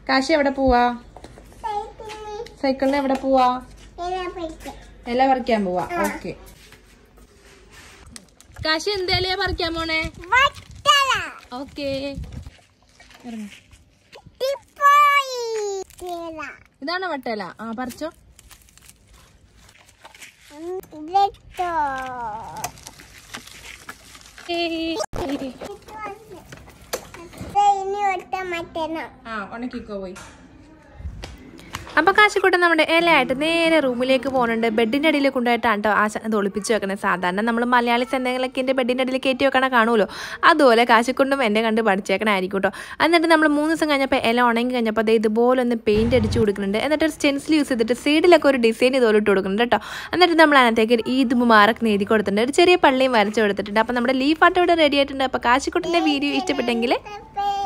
കാശി എവിടെ പോവാ സൈക്കിളിന് എവിടെ പോവാ ഇല പറിക്കാൻ പോവാ ഓക്കെ കാശി എന്തേലിയാ പറിക്കാൻ പോണേ ഓക്കെ ഇതാണോ വട്ടേല ആ പറിച്ചോ ആ ഉണക്കിക്കോ പോയി അപ്പൊ കാശിക്കൂട്ടം നമ്മുടെ ഇലയായിട്ട് നേരെ റൂമിലേക്ക് പോകുന്നുണ്ട് ബെഡിന്റെ അടിയിൽ കൊണ്ടുപോയിട്ടാണ് കേട്ടോ ആ ഇത് ഒളിപ്പിച്ച് വെക്കുന്നത് സാധാരണ നമ്മൾ മലയാളീസ് എന്തെങ്കിലുമൊക്കെ എൻ്റെ ബെഡിന്റെ അടിയിൽ കയറ്റി വെക്കണ കാണുമല്ലോ അതുപോലെ കാശിക്കൊണ്ടും എന്നെ കണ്ട് പഠിച്ചേക്കണായിരിക്കും കേട്ടോ എന്നിട്ട് നമ്മൾ മൂന്ന് ദിവസം കഴിഞ്ഞപ്പോൾ ഇല ഉണങ്ങി കഴിഞ്ഞപ്പോൾ അതേ ഇതുപോലെ ഒന്ന് പെയിന്റ് അടിച്ച് കൊടുക്കുന്നുണ്ട് എന്നിട്ട് ഒരു സ്റ്റെൻസിൽ യൂസ് ചെയ്തിട്ട് സൈഡിലൊക്കെ ഒരു ഡിസൈൻ ഇതുപോലെ ഇട്ട് കൊടുക്കുന്നുണ്ട് കേട്ടോ എന്നിട്ട് നമ്മൾ അതിനകത്തേക്ക് ഒരു ഈദ് മുബാറക്ക് നേടി കൊടുത്തിട്ടുണ്ട് ഒരു ചെറിയ പള്ളിയും വരച്ച് കൊടുത്തിട്ടുണ്ട് അപ്പോൾ നമ്മുടെ ലീഫ് ആട്ടോ ഇവിടെ റെഡി ആയിട്ടുണ്ട് അപ്പോൾ കാശിക്കുട്ടിൻ്റെ വീഡിയോ ഇഷ്ടപ്പെട്ടെങ്കിൽ Bye.